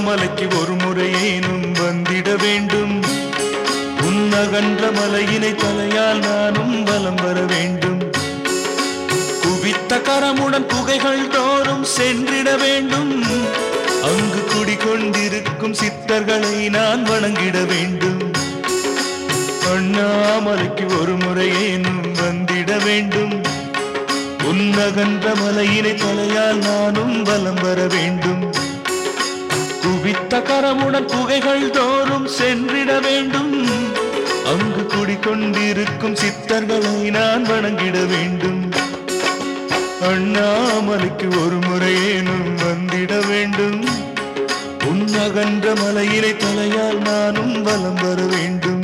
அண்ணாமலைக்கு ஒரு முறையேனும் வந்திட வேண்டும் உன்னகன்ற மலையினை தலையால் நானும் வலம் வர வேண்டும் குவித்த கரமுடன் குகைகள் தோறும் சென்றிட வேண்டும் அங்கு குடிகொண்டிருக்கும் சித்தர்களை நான் வணங்கிட வேண்டும் அண்ணாமலைக்கு ஒரு முறையேனும் வந்திட வேண்டும் உன்னகன்ற மலையினை தலையால் நானும் வலம் வர வேண்டும் குவித்த கரமுடன் குகைகள் தோறும் சென்றிட வேண்டும் அங்கு குடிகொண்டிருக்கும் சித்தர்களை நான் வணங்கிட வேண்டும் அண்ணாமலைக்கு ஒரு முறையேனும் வந்திட வேண்டும் உன்னகன்ற மலையினை தலையால் நானும் வலம் வர வேண்டும்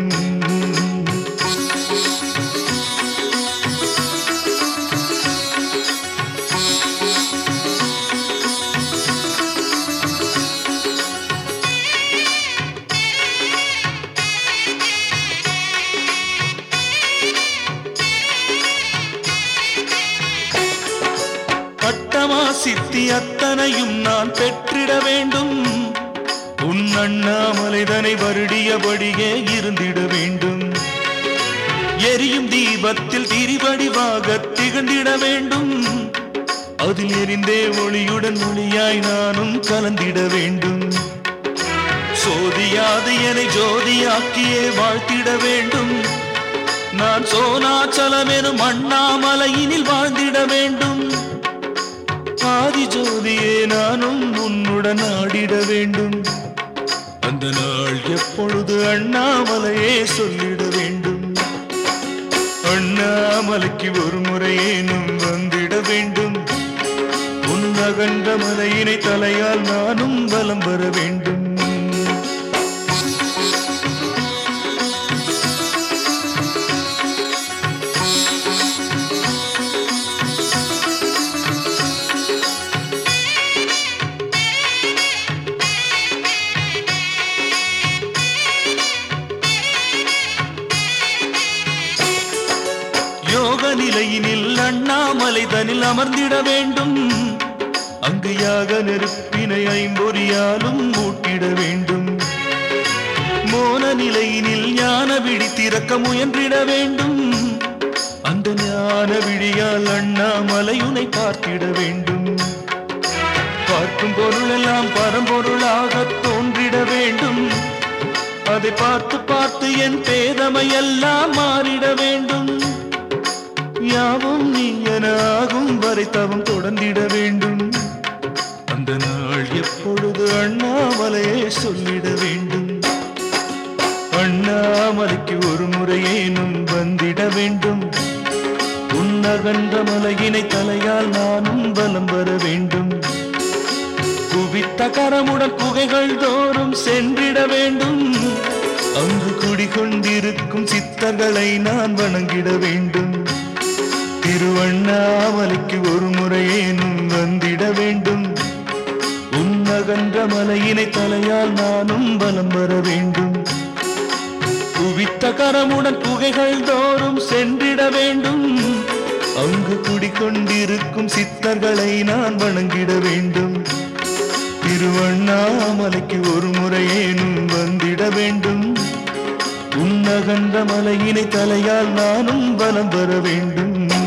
பட்டமா சித்தி அத்தனையும் நான் பெற்றிட வேண்டும் உன் அண்ணாமலைதனை வருடியபடியே இருந்திட வேண்டும் எரியும் தீபத்தில் திரிவடிவாக திகழ்ந்திட வேண்டும் அதில் எரிந்தே ஒளியுடன் ஒளியாய் நானும் கலந்திட வேண்டும் சோதியாது என்னை ஜோதியாக்கியே வாழ்த்திட வேண்டும் நான் சோனாச்சலமெனும் அண்ணாமலையினில் வாழ்ந்திட வேண்டும் ஆதி ஜோதியே நானும் உன்னுடன் ஆடிட வேண்டும் அந்த நாள் எப்பொழுது அண்ணாமலையே சொல்லிட வேண்டும் அண்ணாமலைக்கு ஒரு முறையேனும் வந்திட வேண்டும் உன்னகன்ற மலையினை தலையால் நானும் வலம் வர வேண்டும் யோக நிலையினில் அண்ணாமலை தனில் அமர்ந்திட வேண்டும் அங்கு யாக நெருப்பினை ஐம்பொறியாலும் மூட்டிட வேண்டும் மோன நிலையினில் ஞான விழி திறக்க முயன்றிட வேண்டும் அந்த ஞான விழியால் அண்ணாமலையுனை பார்த்திட வேண்டும் பார்க்கும் பொருளெல்லாம் பரம்பொருளாக தோன்றிட வேண்டும் அதை பார்த்து பார்த்து என் பேதமையெல்லாம் மாறிட வேண்டும் யாவும் நீ என ஆகும் வரை தவம் தொடர்ந்திட வேண்டும் அந்த நாள் எப்பொழுது அண்ணாமலையே சொல்லிட வேண்டும் அண்ணாமலைக்கு ஒரு முறையேனும் வந்திட வேண்டும் உன்னகன்ற மலையினை தலையால் நானும் வலம் வர வேண்டும் குவித்த கரமுடன் குகைகள் தோறும் சென்றிட வேண்டும் அங்கு குடிகொண்டிருக்கும் சித்தர்களை நான் வணங்கிட வேண்டும் திருவண்ணாமலைக்கு ஒரு முறையேனும் வந்திட வேண்டும் உன்னகன்ற மலையினை தலையால் நானும் வலம் வர வேண்டும் குவித்த கரமுடன் குகைகள் தோறும் சென்றிட வேண்டும் அங்கு குடிகொண்டிருக்கும் சித்தர்களை நான் வணங்கிட வேண்டும் திருவண்ணாமலைக்கு ஒரு முறையேனும் வந்திட வேண்டும் உன்னகன்ற மலையினை தலையால் நானும் வலம் வர வேண்டும்